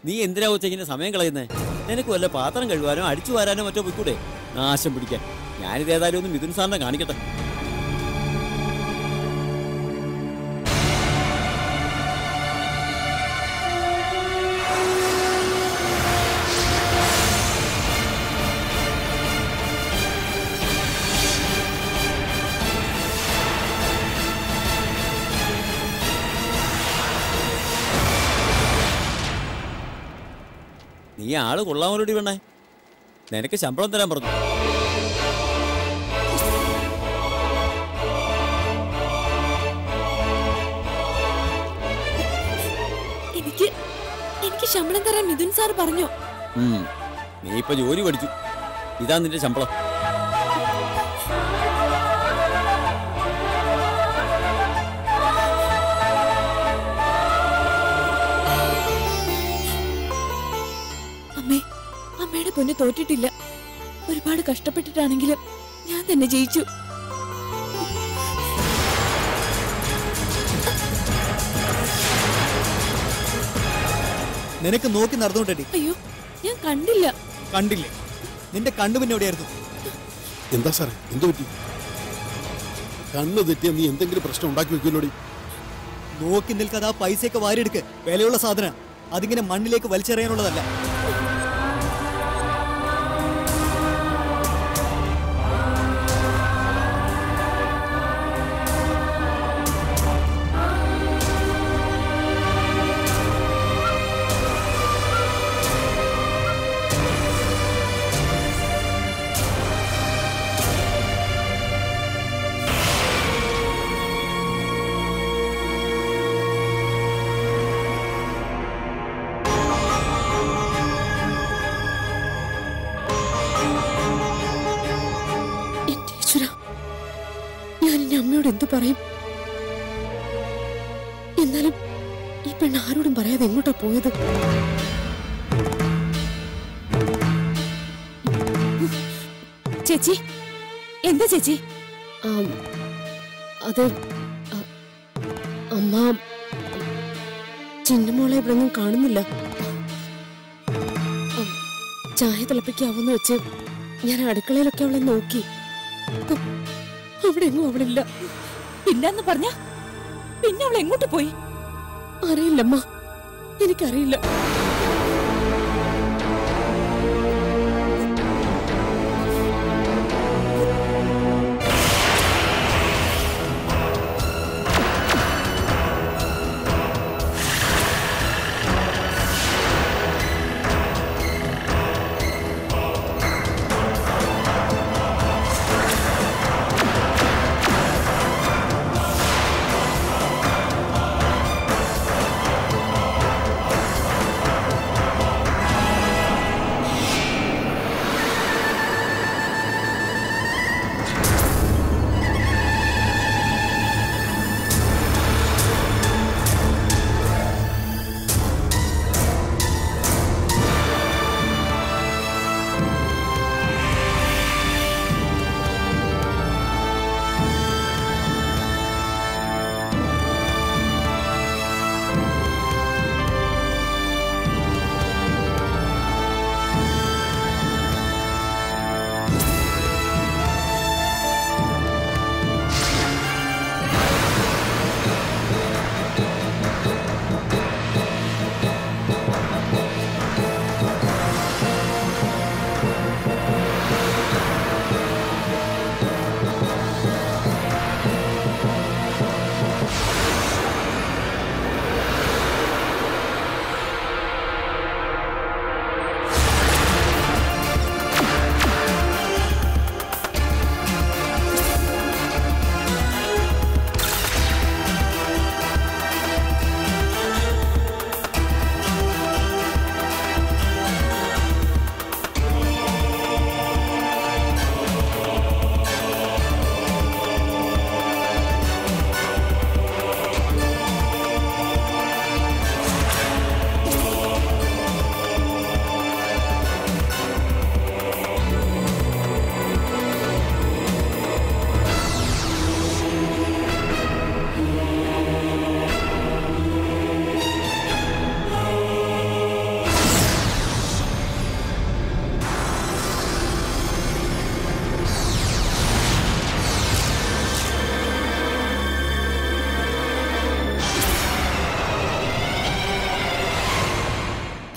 നീ എന്തിനാ കൊച്ചെ ഇങ്ങനെ സമയം കളയുന്നേ നിനക്ക് വല്ല പാത്രം കഴുകാനോ അടിച്ചു വാരാനോ മറ്റോ പോയിക്കൂടെ നാശം പിടിക്കാൻ ഞാനിത് ഏതായാലും ഒന്ന് മിഥുൻ സാറിനെ കാണിക്കട്ടെ നീ ആള് കൊള്ളാമല്ലോടി വേണേ നിനക്ക് ശമ്പളം തരാൻ പറഞ്ഞു എനിക്ക് എനിക്ക് ശമ്പളം തരാൻ മിഥുൻ സാർ പറഞ്ഞു ഉം. നീ ഇപ്പൊ ജോലി പഠിച്ചു ഇതാ നിന്റെ ശമ്പളം അമ്മേ അമ്മയുടെ പൊന്ന് തോറ്റിട്ടില്ല ഒരുപാട് കഷ്ടപ്പെട്ടിട്ടാണെങ്കിലും ഞാൻ തന്നെ ജയിച്ചു നിനക്ക് നോക്കി നടന്നുകൊണ്ടടി അയ്യോ ഞാൻ കണ്ടില്ല കണ്ടില്ലേ നിന്റെ കണ്ണു പിന്നെ എവിടെയായിരുന്നു എന്താ സാറേ എന്തു പറ്റി കണ്ണ് തെറ്റിയ നീ എന്തെങ്കിലും പ്രശ്നം ഉണ്ടാക്കി വെക്കുമല്ലോടി നോക്കി നിൽക്കാതെ ആ പൈസയൊക്കെ വാരിയെടുക്ക് വിലയുള്ള സാധന അതിങ്ങനെ മണ്ണിലേക്ക് വലിച്ചെറിയാനുള്ളതല്ല എന്റെ ഈശ്വര ഞാൻ എന്റെ അമ്മയോട് എന്തു പറയും എന്നാലും ഈ പെണ്ണ് ആരോടും പറയാതെ എങ്ങോട്ടാ പോയത് ചേച്ചി എന്താ ചേച്ചി അത് അ- അമ്മ ചിന്നമോളെ ഇവിടെ ഒന്നും കാണുന്നില്ല അം, ചായ തിളപ്പിക്കാവുന്ന വെച്ച് ഞാൻ അടുക്കളയിലൊക്കെ അവളെ നോക്കി ഉം, അവിടെ എങ്ങും അവളില്ല ഇല്ലെന്ന് പറഞ്ഞ പിന്നെ അവൾ എങ്ങോട്ട് പോയി അറിയില്ലമ്മ എനിക്കറിയില്ല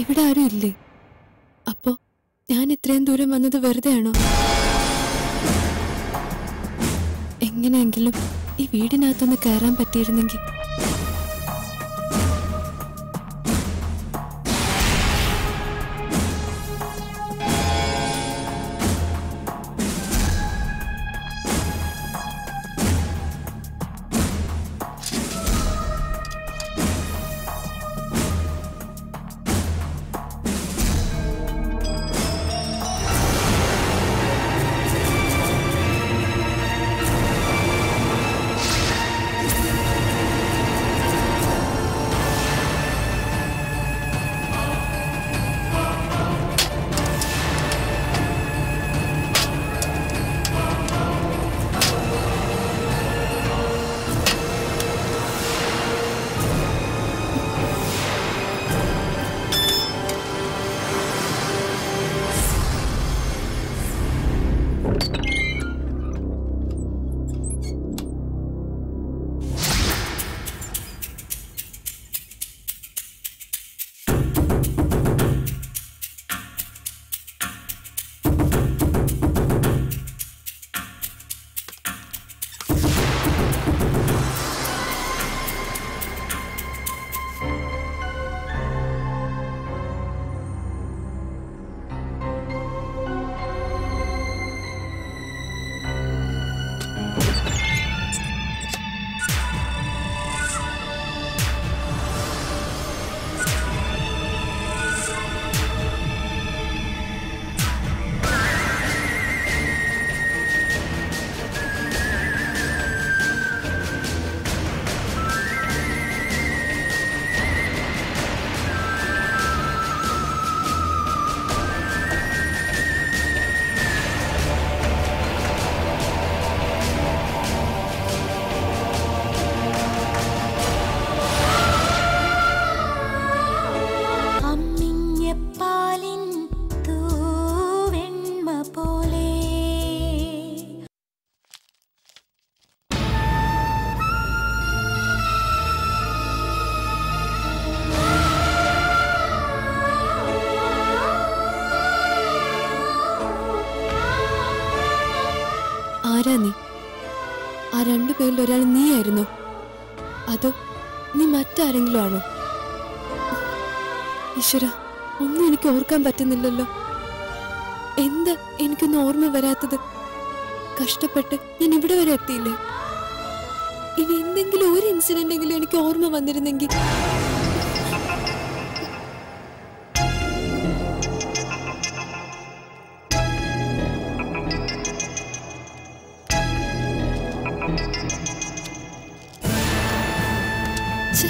ഇവിടെ ആരും ഇല്ലേ അപ്പോ ഞാൻ ഇത്രയും ദൂരം വന്നത് വെറുതെയാണോ എങ്ങനെയെങ്കിലും ഈ വീടിനകത്തൊന്ന് കയറാൻ പറ്റിയിരുന്നെങ്കിൽ അമ്മിഞ്ഞപ്പാലിൻ തൂവെണ്മ പോലെ ആരാ നീ ആ രണ്ടു പേരിൽ ഒരാൾ നീയായിരുന്നോ അതോ നീ മറ്റാരെങ്കിലും ആണോ ഈശ്വര ഒന്നും എനിക്ക് ഓർക്കാൻ പറ്റുന്നില്ലല്ലോ എന്താ എനിക്കൊന്നും ഓർമ്മ വരാത്തത് കഷ്ടപ്പെട്ട് ഞാൻ ഇവിടെ വരെ എത്തിയില്ലേ ഇനി എന്തെങ്കിലും ഒരു ഇൻസിഡന്റ് എങ്കിലും എനിക്ക് ഓർമ്മ വന്നിരുന്നെങ്കിൽ ഛെ.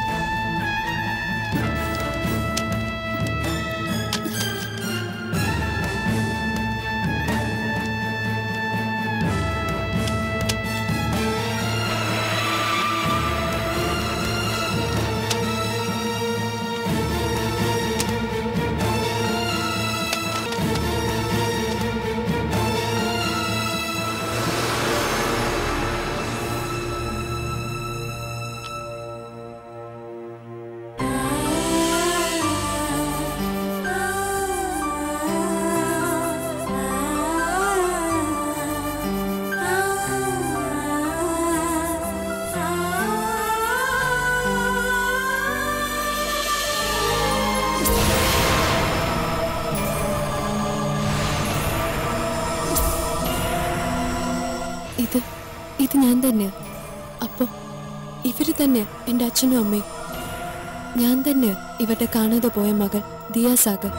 ഇത് ഇത് ഞാൻ തന്നെയാ അപ്പോ ഇവര് തന്നെയാ എന്റെ അച്ഛനും അമ്മയും ഞാൻ തന്നെയാ ഇവരുടെ കാണാതെ പോയ മകൾ ദിയ സാഗർ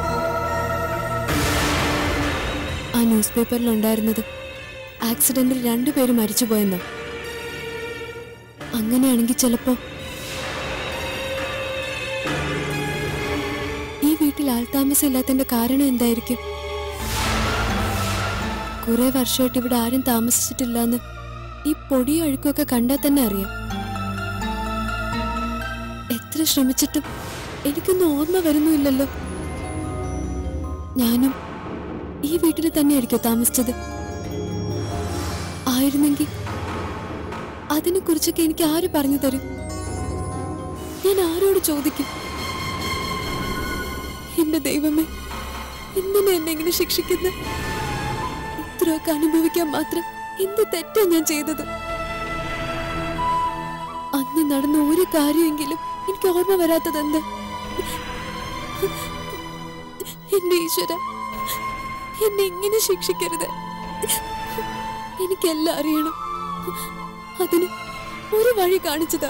ആ ന്യൂസ് പേപ്പറിൽ ഉണ്ടായിരുന്നത് ആക്സിഡന്റിൽ രണ്ടുപേര് മരിച്ചുപോയെന്നോ അങ്ങനെയാണെങ്കിൽ ചിലപ്പോ ഈ വീട്ടിൽ ആൾതാമസം ഇല്ലാത്തതിന്റെ കാരണം എന്തായിരിക്കും കുറെ വർഷമായിട്ട് ഇവിടെ ആരും താമസിച്ചിട്ടില്ലെന്ന് ഈ പൊടിയും അഴുക്കൊക്കെ കണ്ടാൽ തന്നെ അറിയാം എത്ര ശ്രമിച്ചിട്ടും എനിക്കൊന്നും ഓർമ്മ വരുന്നുമില്ലല്ലോ ഞാനും ഈ വീട്ടിൽ തന്നെയായിരിക്കും താമസിച്ചത് ആയിരുന്നെങ്കിൽ അതിനെ കുറിച്ചൊക്കെ എനിക്ക് ആര് പറഞ്ഞു തരും ഞാൻ ആരോട് ചോദിക്കും എന്റെ ദൈവമേ എന്തിനാ എന്നെ ഇങ്ങനെ ശിക്ഷിക്കുന്നത് ഇത്രയൊക്കെ അനുഭവിക്കാൻ മാത്രം എന്ത് തെറ്റാ ഞാൻ ചെയ്തത് അന്ന് നടന്ന ഒരു കാര്യമെങ്കിലും എനിക്ക് ഓർമ്മ വരാത്തത് എന്ത് എന്റെ ഈശ്വര എന്നെ ഇങ്ങനെ ശിക്ഷിക്കരുത് എനിക്കെല്ലാം അറിയണം അതിന് ഒരു വഴി കാണിച്ചതാ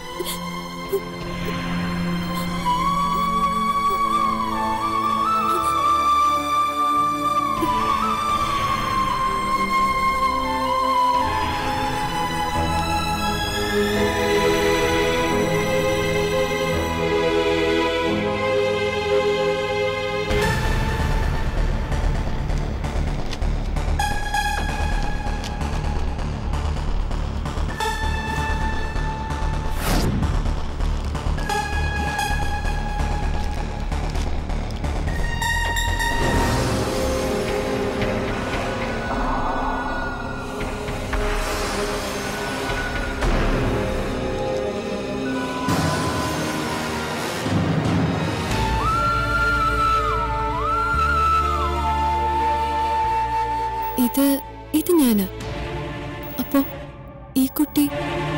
ഇത് ഇത് ഞാനാ അപ്പോ ഈ കുട്ടി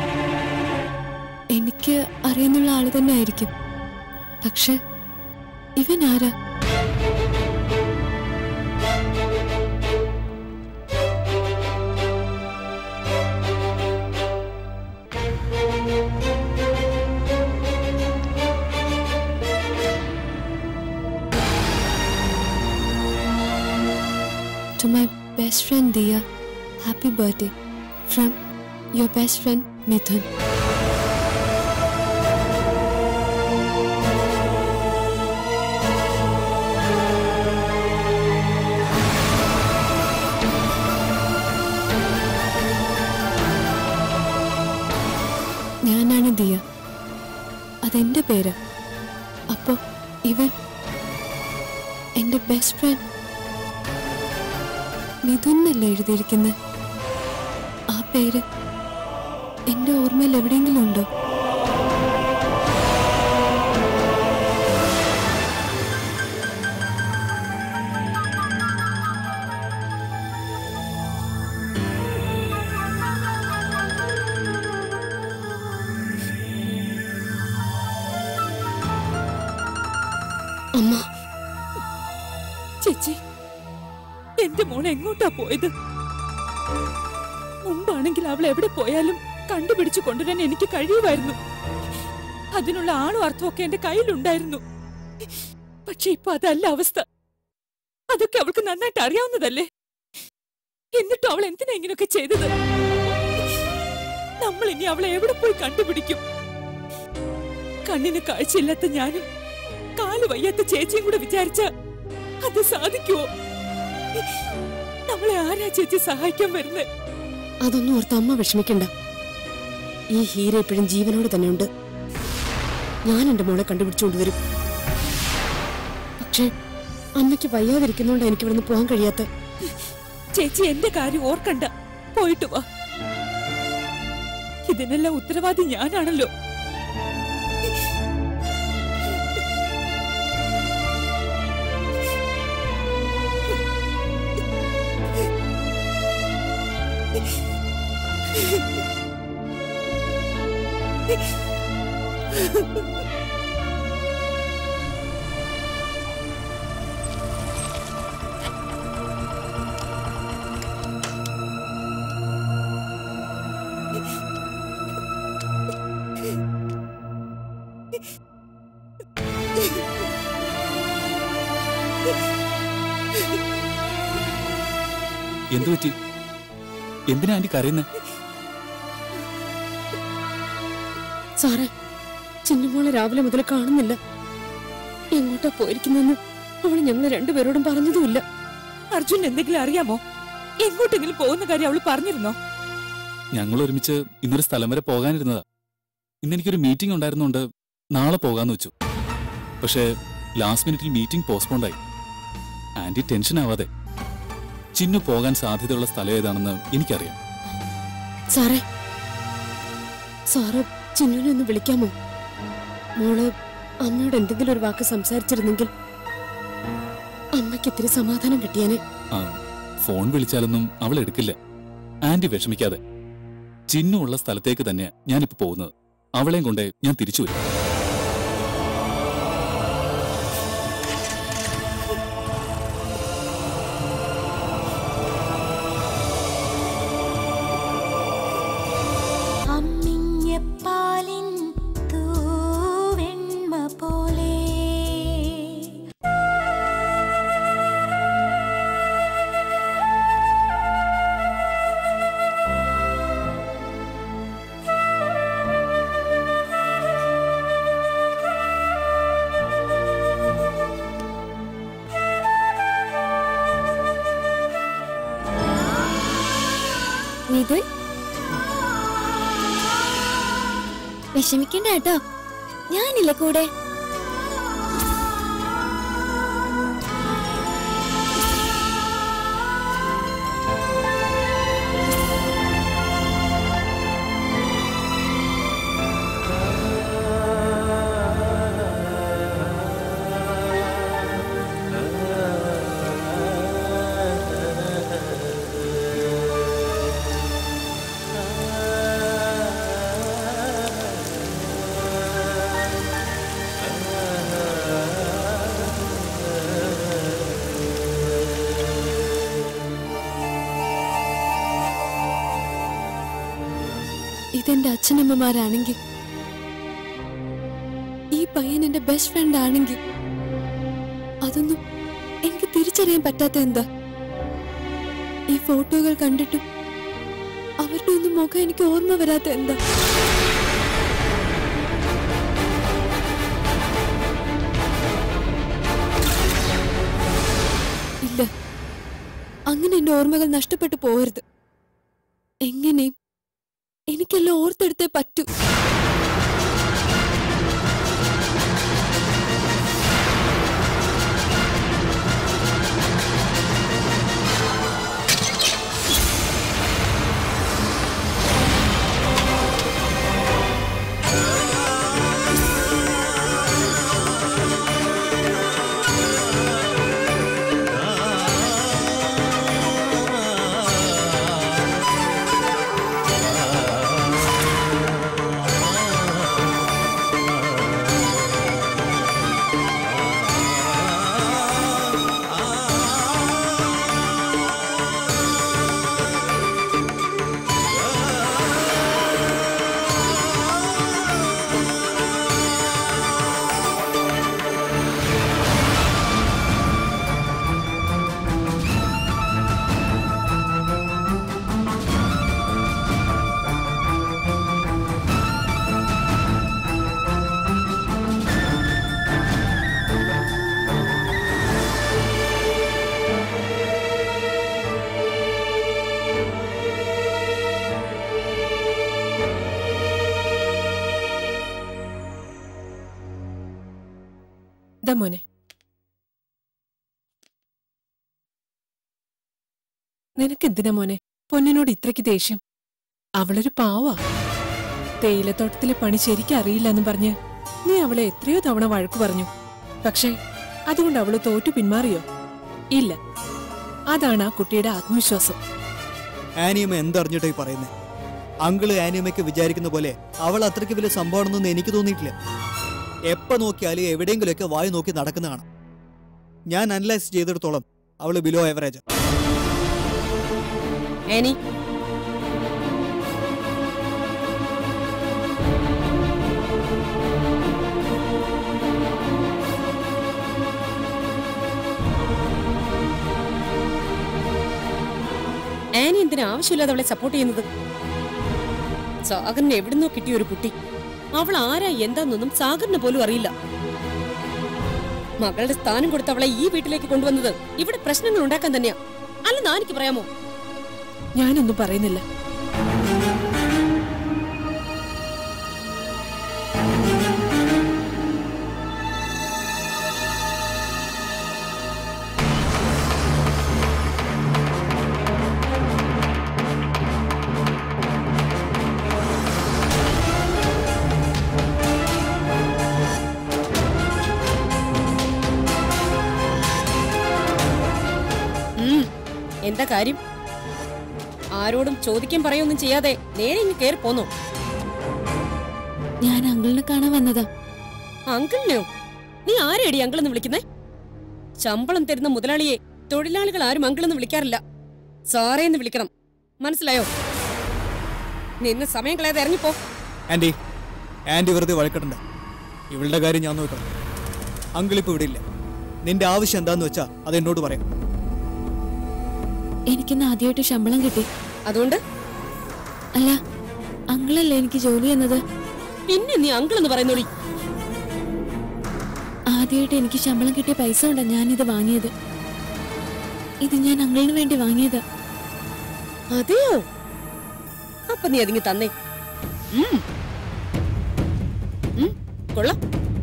എനിക്ക് അറിയുന്നുള്ള ആള് തന്നെ ആയിരിക്കും പക്ഷെ ഇവൻ ആരാ To my best friend Dia, happy birthday. From your best friend Mithun. ഞാനാണ് ദിയ അതെന്റെ പേര് അപ്പോ ഇവൻ എന്റെ ബെസ്റ്റ് ഫ്രണ്ട് മിഥുന്നല്ല എഴുതിയിരിക്കുന്നത് ആ പേര് എന്റെ ഓർമ്മയിൽ എവിടെയെങ്കിലും ഉണ്ടോ അമ്മ ചേച്ചി എന്റെ മോൾ എങ്ങോട്ടാ പോയത് മുമ്പാണെങ്കിൽ അവൾ എവിടെ പോയാലും കണ്ടുപിടിച്ചു കൊണ്ടുവരാൻ എനിക്ക് കഴിയുമായിരുന്നു അതിനുള്ള ആളും അർത്ഥമൊക്കെ എന്റെ കയ്യിലുണ്ടായിരുന്നു പക്ഷെ ഇപ്പൊ അതല്ല അവസ്ഥ അതൊക്കെ അവൾക്ക് നന്നായിട്ട് അറിയാവുന്നതല്ലേ എന്നിട്ടും അവൾ എന്തിനാ ഇങ്ങനെയൊക്കെ ചെയ്തത് നമ്മൾ ഇനി അവളെ എവിടെ പോയി കണ്ടുപിടിക്കും കണ്ണിന് കാഴ്ചയില്ലാത്ത ഞാനും കാല് വയ്യാത്ത ചേച്ചിയും കൂടെ വിചാരിച്ച അത് സാധിക്കുവോ നമ്മളെ ആരാ ചേച്ചി സഹായിക്കാൻ വരുന്നത് അതൊന്നും ഓർത്ത് അമ്മ വിഷമിക്കണ്ട ഈ ഹീര ഇപ്പോഴും ജീവനോട് തന്നെയുണ്ട് ഞാൻ എന്റെ മോളെ കണ്ടുപിടിച്ചുകൊണ്ട് വരും പക്ഷേ അമ്മയ്ക്ക് വയ്യാതിരിക്കുന്നോണ്ട് എനിക്ക് ഇവിടുന്ന് പോകാൻ കഴിയാത്ത ചേച്ചി എന്റെ കാര്യം ഓർക്കണ്ട പോയിട്ട് വാ ഇതിനെല്ലാം ഉത്തരവാദി ഞാനാണല്ലോ എന്തു പറ്റി എന്തിനാ ആന്റി കരയുന്നത് സാറേ ചിന്നമോളെ രാവിലെ മുതൽ കാണുന്നില്ല എങ്ങോട്ടാ പോയിരിക്കുന്നെന്ന് അവൾ ഞങ്ങൾ രണ്ടുപേരോടും പറഞ്ഞതുമില്ല അർജുൻ എന്തെങ്കിലും അറിയാമോ എങ്ങോട്ടെങ്കിലും പോകുന്ന കാര്യം അവള് പറഞ്ഞിരുന്നോ ഞങ്ങൾ ഒരുമിച്ച് ഇന്നൊരു സ്ഥലം വരെ പോകാനിരുന്നതാ ഇന്ന് എനിക്കൊരു മീറ്റിംഗ് ഉണ്ടായിരുന്നുകൊണ്ട് നാളെ പോകാന്ന് വെച്ചു പക്ഷേ ലാസ്റ്റ് മിനിറ്റിൽ മീറ്റിംഗ് പോസ്റ്റ്പോണ്ടായി ആന്റി ടെൻഷൻ ആവാതെ ചിന്നു പോകാൻ സാധ്യതയുള്ള സ്ഥലം ഏതാണെന്ന് എനിക്കറിയാം സാറേ സാറ് ചിന്നുനെ ഒന്ന് വിളിക്കാമോ മോള് അമ്മയോട് എന്തെങ്കിലും ഒരു വാക്ക് സംസാരിച്ചിരുന്നെങ്കിൽ അമ്മയ്ക്ക് ഇത്തിരി സമാധാനം കിട്ടിയേനെ ആ ഫോൺ വിളിച്ചാലൊന്നും അവൾ എടുക്കില്ല ആന്റി വിഷമിക്കാതെ ചിന്നു ഉള്ള സ്ഥലത്തേക്ക് തന്നെയാ ഞാനിപ്പോ പോകുന്നത് അവളെയും കൊണ്ട് ഞാൻ തിരിച്ചു വരും അമ്മിഞ്ഞപ്പാലിൻ തൂവെണ്മ പോലെ മിഥുൻ വിഷമിക്കണ്ട കേട്ടോ ഞാനില്ല കൂടെ ഇതെന്റെ അച്ഛനമ്മമാരാണെങ്കിൽ ഈ പയ്യൻ എന്റെ ബെസ്റ്റ് ഫ്രണ്ട് ആണെങ്കിൽ അതൊന്നും എനിക്ക് തിരിച്ചറിയാൻ പറ്റാത്ത എന്താ ഈ ഫോട്ടോകൾ കണ്ടിട്ടും അവരുടെ ഒന്നും മുഖം എനിക്ക് ഓർമ്മ വരാത്ത എന്താ ഇല്ല അങ്ങനെ എന്റെ ഓർമ്മകൾ നഷ്ടപ്പെട്ടു പോകരുത് എങ്ങനെയും എനിക്കെല്ലാം ഓർത്തെടുത്തേ പറ്റൂ ദാ മോനെ നിനക്കെന്തിനാ മോനെ പൊന്നിനോട് ഇത്രയ്ക്ക് ദേഷ്യം അവളൊരു പാവാ തേയിലത്തോട്ടത്തിലെ പണി ശരിക്കും അറിയില്ല എന്ന് പറഞ്ഞ് നീ അവളെ എത്രയോ തവണ വഴക്കു പറഞ്ഞു പക്ഷേ അതുകൊണ്ട് അവള് തോറ്റു പിന്മാറിയോ ഇല്ല അതാണ് ആ കുട്ടിയുടെ ആത്മവിശ്വാസം ആനിയമ്മ എന്തറിഞ്ഞിട്ടായി പറയുന്നത് അങ്കിള് ആനിയമ്മയ്ക്ക് വിചാരിക്കുന്ന പോലെ അവൾ അത്രയ്ക്ക് വലിയ സംഭവമാണെന്നൊന്നും എനിക്ക് തോന്നിയിട്ടില്ല എപ്പോ നോക്കിയാലും എവിടെയെങ്കിലുമൊക്കെ വായി നോക്കി നടക്കുന്ന കാണാം ഞാൻ അനലൈസ് ചെയ്തെടുത്തോളം അവള് ബിലോ ആവറേജ് ആനി ആനി എന്തിനാ ആവശ്യമില്ലാതെ അവളെ സപ്പോർട്ട് ചെയ്യുന്നത് സാഗറിന് എവിടുന്നോ കിട്ടിയ ഒരു കുട്ടി അവൾ ആരാ എന്താന്നൊന്നും സാഗറിന് പോലും അറിയില്ല മകളുടെ സ്ഥാനം കൊടുത്ത് അവളെ ഈ വീട്ടിലേക്ക് കൊണ്ടുവന്നത് ഇവിടെ പ്രശ്നങ്ങൾ ഉണ്ടാക്കാൻ തന്നെയാ അല്ലെന്ന് എനിക്ക് പറയാമോ ഞാനൊന്നും പറയുന്നില്ല ആ എന്താ കാര്യം ആരോടും ചോദിക്കാൻ പറയൊന്നും ചെയ്യാതെ നേരെ ഇങ്ങ് കയറി പോന്നു ഞാൻ അങ്കിളിനെ കാണാൻ വന്നതാ അങ്കിളിനെയോ നീ ആരെയടി അങ്കിളെന്ന് വിളിക്കുന്നേ ശമ്പളം തരുന്ന മുതലാളിയെ തൊഴിലാളികൾ ആരും അങ്കിളെന്ന് വിളിക്കാറില്ല സാറേ എന്ന് വിളിക്കണം മനസ്സിലായോ നിന്ന് സമയം കളയാതെ ഇറങ്ങിപ്പോ ആൻറ്റി ആൻറ്റി വെറുതെ വഴക്കിടണ്ട ഇവളുടെ കാര്യം ഞാൻ നോക്കണം അങ്കിൾ ഇപ്പോൾ ഇവിടെ ഇല്ല നിന്റെ ആവശ്യം എന്താന്ന് വെച്ചാ അത് എന്നോട് പറയാം എനിക്കിന്ന് ആദ്യമായിട്ട് ശമ്പളം കിട്ടി അതുകൊണ്ട് അല്ല അങ്കിളല്ലേ എനിക്ക് ജോലി എന്നത് പിന്നെ നീ അങ്കിളെന്ന് പറയുന്നോടി ആദ്യമായിട്ട് എനിക്ക് ശമ്പളം കിട്ടിയ പൈസ കൊണ്ടാ ഞാനിത് വാങ്ങിയത് ഇത് ഞാൻ അങ്കിളിന് വേണ്ടി വാങ്ങിയതാ അതെയോ അപ്പൊ നീ അതിങ്ങി തന്നേ ഉം. ഉം, കൊള്ളാം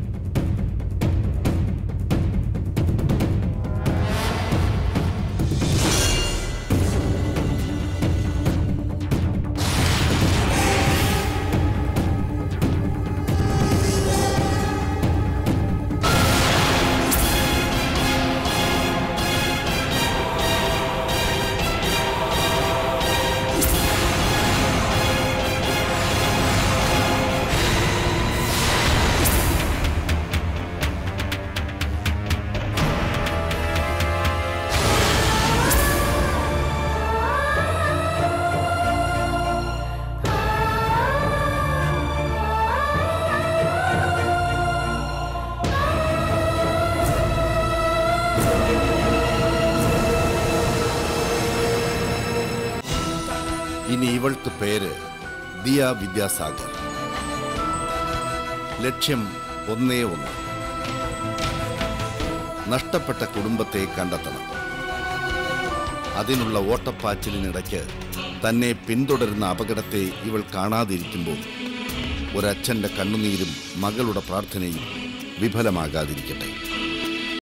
ഇനി ഇവൾക്ക് പേര് ദിയ വിദ്യാസാഗർ ലക്ഷ്യം ഒന്നേ ഒന്ന് നഷ്ടപ്പെട്ട കുടുംബത്തെ കണ്ടെത്തണം അതിനുള്ള ഓട്ടപ്പാച്ചിലിനിടയ്ക്ക് തന്നെ പിന്തുടരുന്ന അപകടത്തെ ഇവൾ കാണാതിരിക്കുമ്പോൾ ഒരച്ഛന്റെ കണ്ണുനീരും മകളുടെ പ്രാർത്ഥനയും വിഫലമാകാതിരിക്കട്ടെ